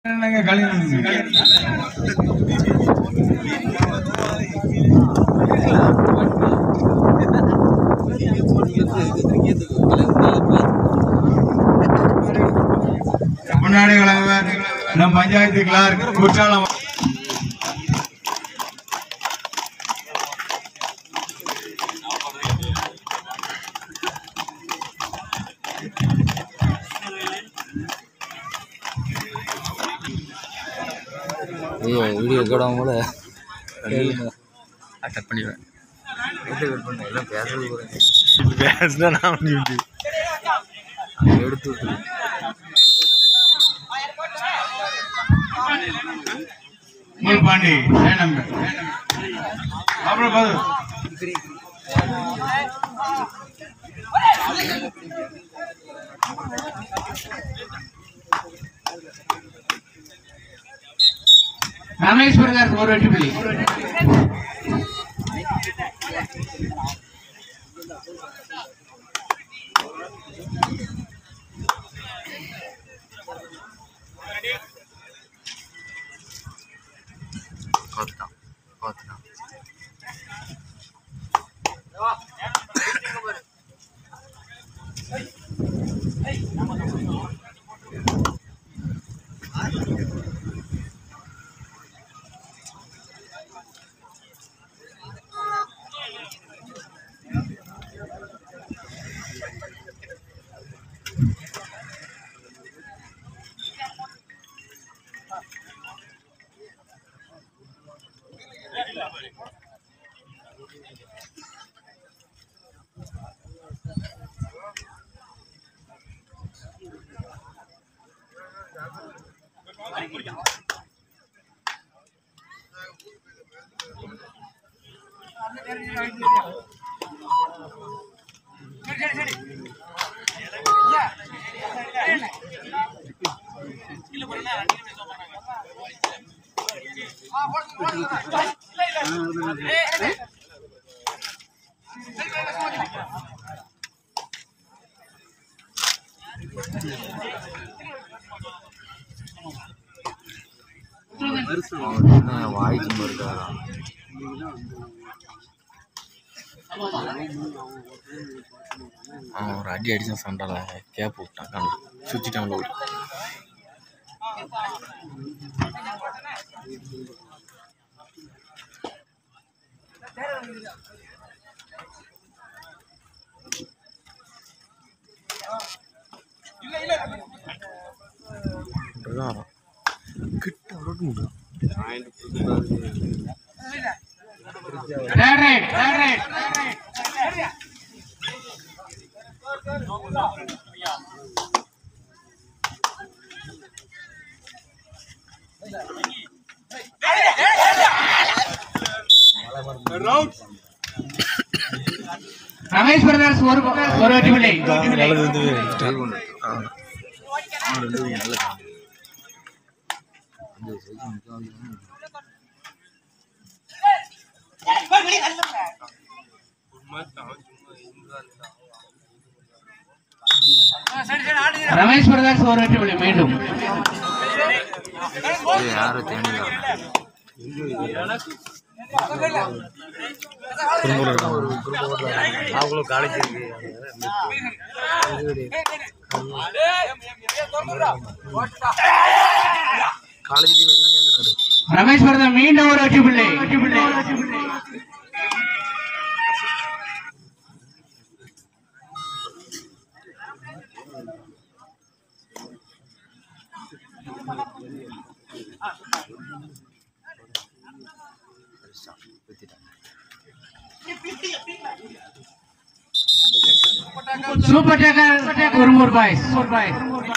என்னங்க கழிவு முன்னாடி வழங்குவர் நம் பஞ்சாயத்து கிளார்க் குற்றாலம் ஐயோ வீடியோ ரெக்கார்ட் கூட கட் பண்ணிடுவேன் கட் பண்ண எல்லாம் பேசுறது போகிறேன் பேசுதான் நான் எடுத்து விட்டு மூல் பாண்டி வேணாங்க அப்புறம் பாது ரமேஷ் பிரதர் ஒரு வெற்றி புள்ளி பார்த்துட்டான் பார்த்துட்டான் அவன் என்ன வாய்க்கு இருக்காராம் அவன் ஒரு அடி அடிச்சான் சண்டால கேப் விட்டான் கண்ணா சுற்றிட்டான் ஓடி கிட்ட விட முடியும் Third right, third right. Ramesh brothers ஒரு ஒரு வெற்றி பிள்ளை டைல் கொண்டு அவன் ரெண்டு பேரும் நல்ல காமெடி. அந்த சைக்கிள் நிக்காம ரமேஷ் பிரதர்ஸ் ஒரு வெற்றி பிள்ளை மீண்டும் இது யாரும் தேடிக்கிறாங்க அவங்களும் காலேஜ் இருக்கு காலேஜ் டீம் எல்லாம் சேர்ந்துறாரு ரமேஷ் பிரதர் மீண்டும் ஒரு வெற்றி பிள்ளை சூப்பர் டேக்கர் குருமூர் பாய்ஸ் பாய்ஸ்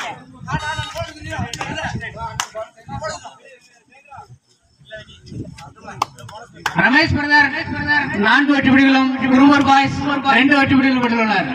ரமேஷ் பிரதர் நான்கு வெற்றி பிடிகளும் குருமூர் பாய்ஸ் ரெண்டு வெற்றி பிடிகளும் பெற்றுள்ளனர்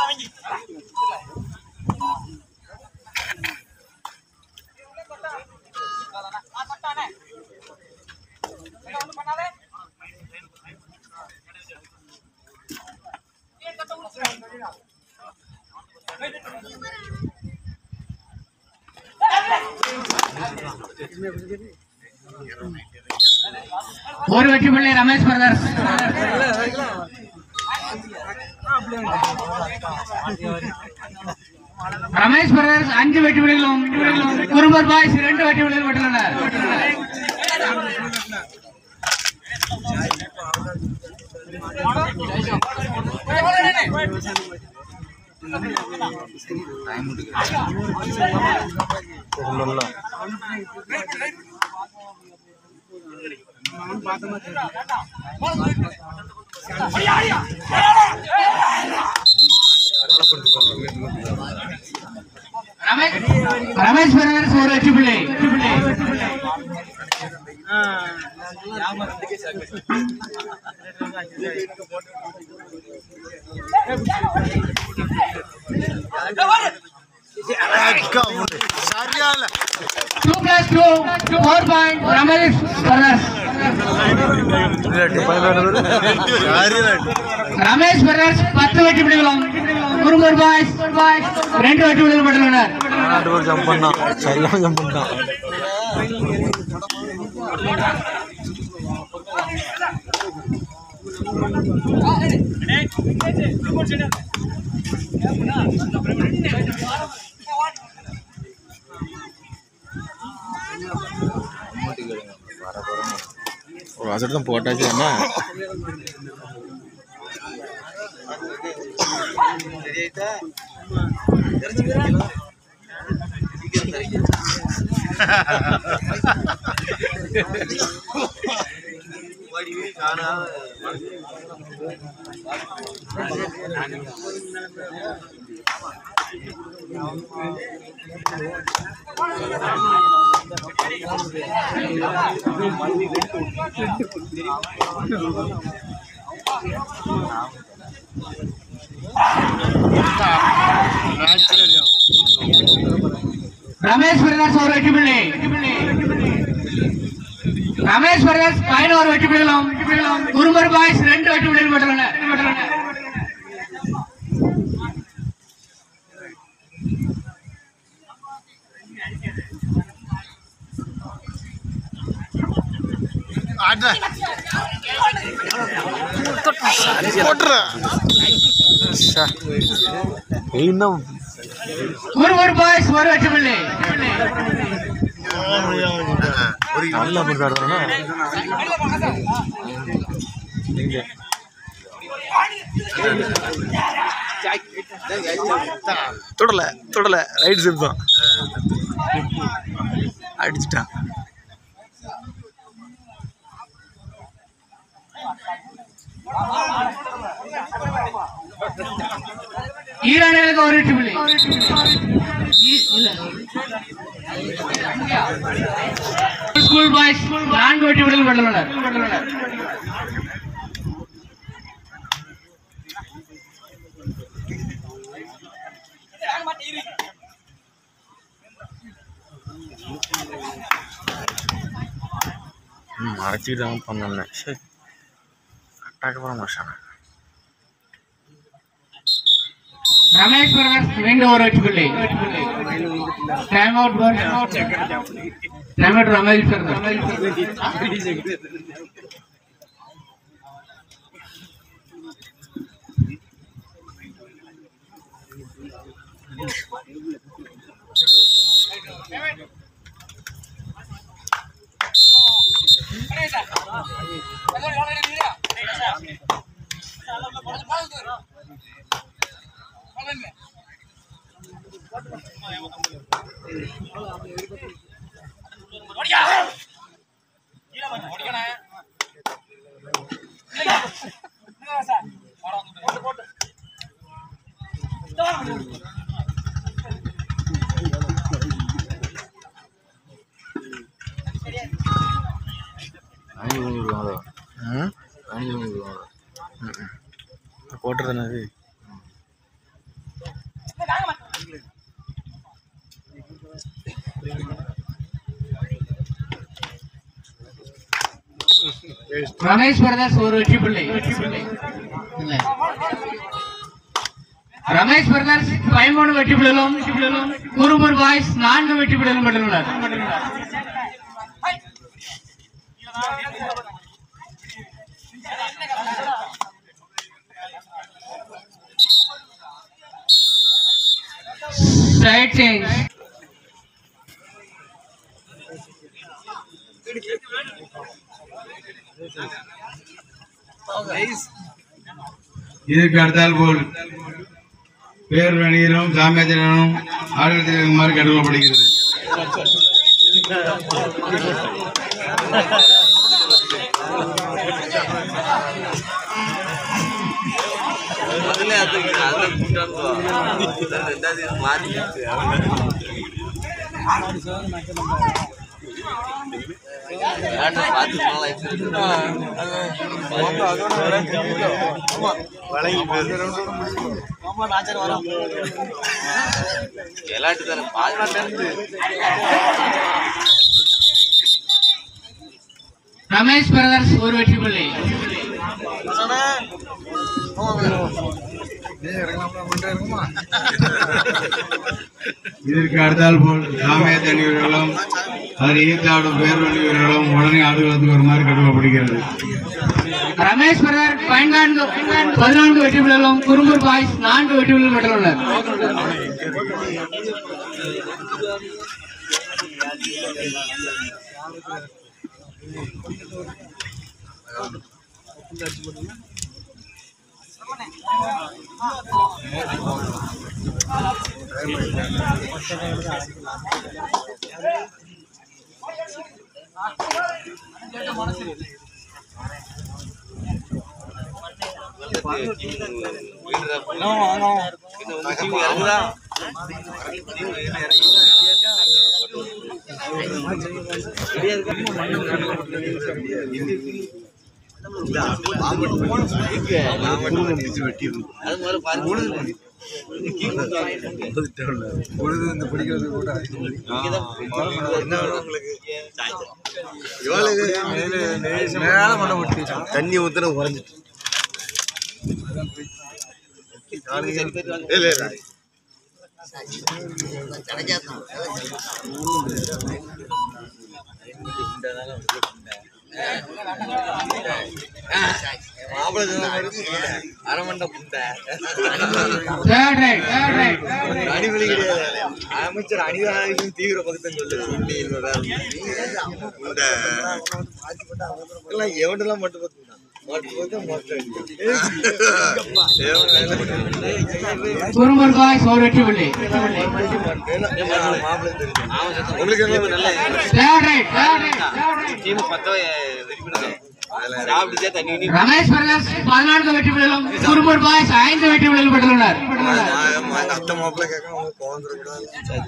ஒரு வெற்றி புள்ளி ரமேஷ் பிரதர்ஸ் ரமேஷ் பிரதர்ஸ் அஞ்சு வெற்றி புள்ளிகளும் குறும்பர் பாய்ஸ் இரண்டு வெற்றி புள்ளிகள் பெற்றுள்ளனர் ரமேஷ் ரமேஷ் பிரதர்ஸ் ஒரு வெற்றி புள்ளி சரியான two plus two four point Ramesh brothers சரியான ரமேஷ் பிரதர்ஸ் பத்து வெற்றி புள்ளிகளும் குறும்பர் பாய்ஸ் ரெண்டு வெற்றி புள்ளிகள் பெற்றுள்ளனர் ஜம்ப் பண்ணான் சரியான ஜம்ப் பண்ணான் ஒரு அசட்டு தான் போட்டாச்சு என்ன ரமேஷ் பிரதர்ஸ் ஒரு வெற்றி புள்ளி ரமேஷ் பிரதர்ஸ் பதினோரு வெற்றி புள்ளிகளும் குருமர் பாய்ஸ் ரெண்டு வெற்றி புள்ளிகள் பெற்றுள்ளனர் இன்னும் குருமர் பாய்ஸ் ஒரு வெற்றி புள்ளி நல்ல பண்ணுறாருன்னா தொடல தொடல ரைட் சைடு தான் அடிச்சிட்டான் ஈரானியர்களுக்கு ஒரு வெற்றி புள்ளி ஸ்கூல் பாய்ஸ் நான்கு வெற்றி புள்ளிகள் பெற்றுள்ளனர் ம் அரைச்சிக்கிட்டு தான் பண்ணேன் சரி கரெக்டாக போட மாட்டானே ரமேஷ் பிரதர்ஸ் மீண்டும் ஒரு வெற்றி புள்ளி time out time out Ramesh brothers அஞ்சு மணி விடுவாங்க ம் அஞ்சு மணி விடுவாங்க போட்டுறது என்னது ரமேஷ் பிரதர்ஸ் ஒரு வெற்றி பிள்ளை இல்ல. ரமேஷ் பிரதர்ஸ் பதிமூணு வெற்றி பிள்ளைகளும் குருபூர் பாய்ஸ் நான்கு வெற்றி பிள்ளைகளும் பெற்றுள்ளனர் Side change. இதற்கு அடுத்தால் போல் பேர் அணியிலும் சாமியாச்சனும் ஆளுநர் இருக்குமாறு கேட்டுக்கொள்ளப்படுகிறது ரமேஷ் பிரதர்ஸ் ஒரு வெற்றி பிள்ளை இதற்கு அடுத்தால் போல் சாமியாத்த அணிவர்களும் அதில் ஈர்த்தாடும் பேர் அணிவர்களும் உடனே ஆடுகளத்துக்கு வருமாறு கேட்டுக்கொள்ளப்படுகிறது ரமேஷ் பிரதர் பதினான்கு பதினான்கு வெற்றி பிள்ளைகளும் குறும்பூர் பாய்ஸ் நான்கு வெற்றி பிள்ளைகள் பெற்றுள்ளனர் தண்ணி ஊத்துன உறைஞ்சிட்டு இல்ல இல்ல அரமண்ட புண்டை தேர்ட் ரைட் தேர்ட் ரைட் அடிவெளி கிடையாது அமைச்சர் அணிதாரிகளின் தீவிர பக்தன் சொல்லுது உண்மை என்பதால் இந்த எல்லாம் எவனெல்லாம் மட்டும் பார்த்துதான் குறும்பூர் பாய்ஸ் ஒரு வெற்றி பிள்ளை உங்களுக்கு என்ன நல்ல தேர்ட் ரைட் தேர்ட் ரைட் சாப்பிட்டுச்சே தண்ணி ரமேஷ் பிரதர்ஸ் பதினான்கு வெற்றி பிள்ளைகளும் குறும்பூர் பாய்ஸ் ஐந்து வெற்றி பிள்ளைகள் பெற்றுள்ளனர் அத்தை மாப்பிள்ள கேட்க அவங்க குழந்தை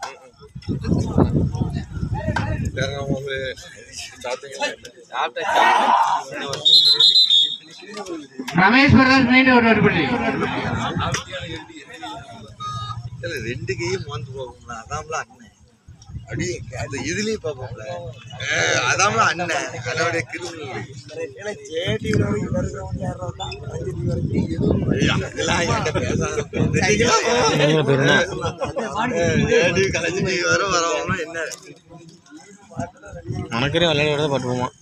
ரமேஷ் பிரதர்ஸ் மீண்டும் ஒரு வெற்றி பிள்ளை இல்ல ரெண்டு கையும் மோந்து போகும்ல அதான்ல அண்ணன் அப்படி அந்த இதுலயும் பார்ப்போம்ல அஹ் அதான்ல அண்ணன் அதோடைய கிருமி அதெல்லாம் என்கிட்ட பேசாத. அஹ் ஜேடி கலைஞர் வர வரவங்க என்ன மணக்கறி விளையாட விட பாட்டு போமா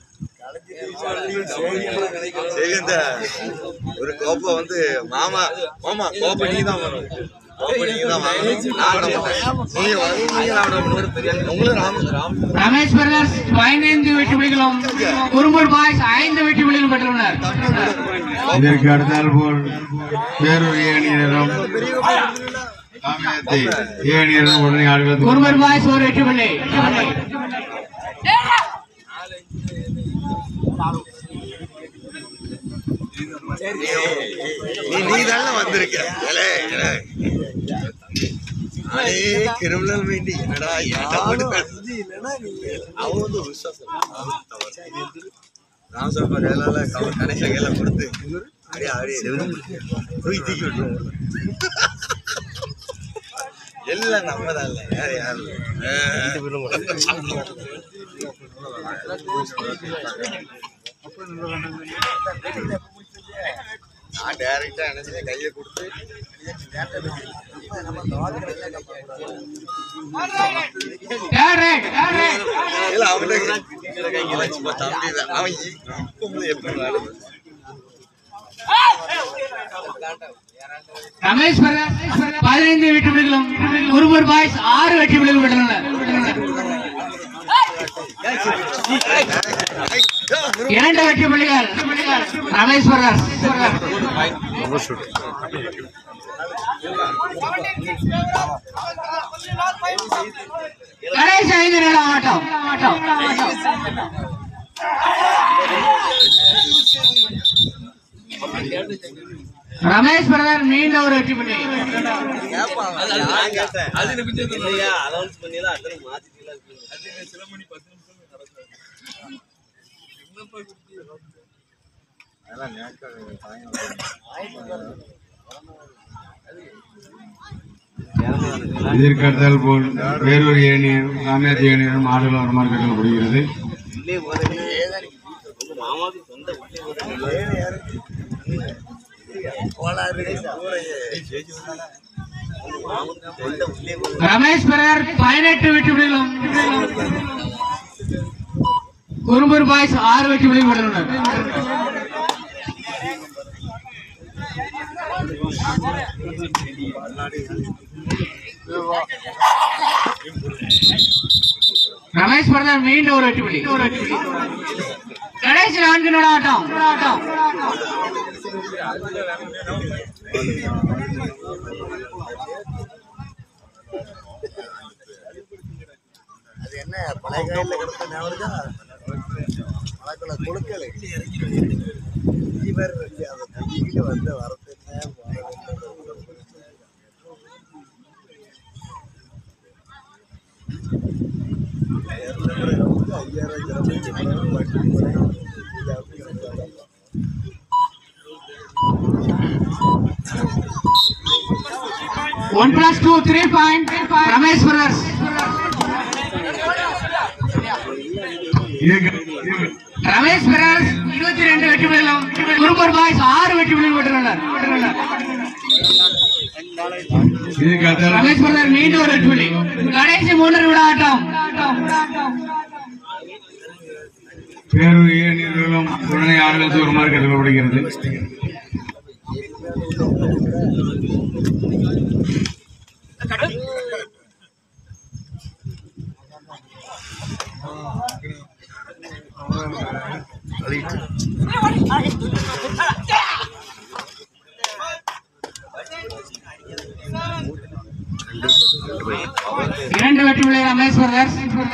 சரி இந்த ஒரு கோப்பை வந்து மாமா மாமா கோப்பை நீ தான் வரும் கோப்பை நீ தான் வாங்கணும் நான் விட மாட்டேன். நீங்க வரும், நீங்க நான் விட மாட்டேன். தெரியாது. உங்களும் ராம ராம் ரமேஷ் பிரதர்ஸ் பதினைந்து வெற்றி புள்ளிகளும் குறும்பூர் பாய்ஸ் ஐந்து வெற்றி புள்ளிகளும் பெற்றுள்ளனர் இதற்கு அடுத்தால் போல் பேரூர் ஏணியரும் சாமியாத்தை ஏணியரும் உடனே ஆடுகளத்துக்கு குறும்பூர் பாய்ஸ் ஒரு வெற்றி புள்ளி நீ நீ தானே வந்திருக்க ஏலே, ஏலே. நானே கிரிமினல் வேண்டி என்னடா ஏன்டா போட்டு பேசுறது? அவன் வந்து ஒரு விசுவாசம் அவன் தவறு. நான் சொல்ற கையில கவர் கணேச கையில கொடுத்து அப்படியே அப்படியே தூக்கி தூக்கி விட்டுருவோம் இல்ல நம்ம தான் இல்ல யார் யாரு நான் டைரக்டா என்ன செய்ய கையை கொடுத்து தேர்ட் ரைட் தேர்ட் ரைட் இல்ல அவன்கிட்ட கையை வச்சு பா, தம்பி தான். அவன் இப்ப எப்படி விளையாடுறது ரமேஷ் பிரதர் பதினைந்து வெற்றி புள்ளிகளும் குருபூர் பாய்ஸ் ஆறு வெற்றி புள்ளிகள் பெற்றுள்ளனர் இரண்டு வெற்றி புள்ளிகள் ரமேஷ் பிரதர் கடைசி ஐந்து நிமிட ஆட்டம் ரமேஷ் பிரதர் மீண்டும் ஒரு வெற்றி புள்ளி நான் கேட்டேன் அதெல்லாம் நேரத்துல எதிர்கடத்தல் போல் வேறொரு ஏணியும் சாமியார் ஏணியும் ஆடுகள் வருமாறு கேட்கப்படுகிறது ரமேஷ் பிரதர் பதினெட்டு வெற்றி புள்ளிகளும் குறும்பூர் பாய்ஸ் ஆறு வெற்றி புள்ளிகள் பெற்றுள்ளனர் ரமேஷ் பிரதர் மீண்டும் ஒரு வெற்றி புள்ளி ஒரு வெற்றி புள்ளி கடைசி நான்கு நிமிட ஆட்டம் ஆட்டம் அது என்ன பழைய காயில கிடந்த ஞாபகம் பழக்கல கொடுக்கல இவர் இருக்கு அதை தண்ணிக்கிட்டு வந்து வரது என்ன one plus two three point Ramesh brothers Ramesh brothers இருபத்தி ரெண்டு வெற்றி புள்ளிகளும் குரும்பர் பாய்ஸ் ஆறு வெற்றி புள்ளிகள் பெற்றுள்ளனர் எதிர்கடத்தல் ரமேஷ் பிரதர் மீண்டும் ஒரு வெற்றி புள்ளி கடைசி மூன்று நிமிட ஆட்டம் வேறொரு ஏணியர்களும் உடனே ஆடுகளுக்கு வருமாறு கேட்கப்படுகிறது இரண்டு வெற்றி புள்ளி ரமேஷ் பிரதர்ஸ்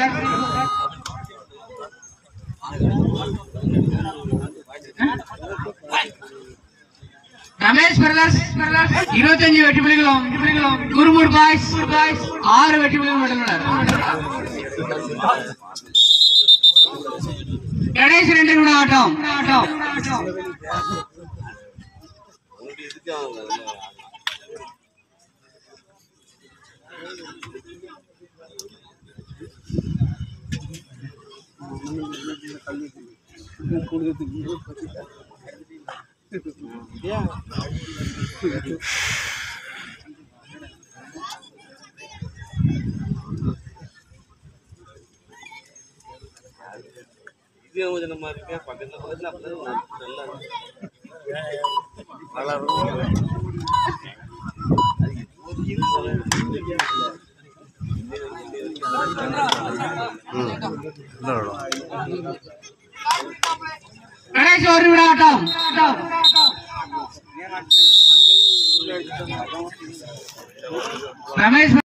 ரமேஷ் பிரதர்ஸ் இருபத்தஞ்சு வெற்றி புள்ளிகளும் குருமூர் பாய்ஸ் ஆறு வெற்றி புள்ளிகள் பெற்றுள்ளனர் கடைசி ரெண்டு நிமிடம் ஆட்டம் ஆட்டம் கடைசி ஒரு நிமிடம் ஆட்டம் ரமேஷ்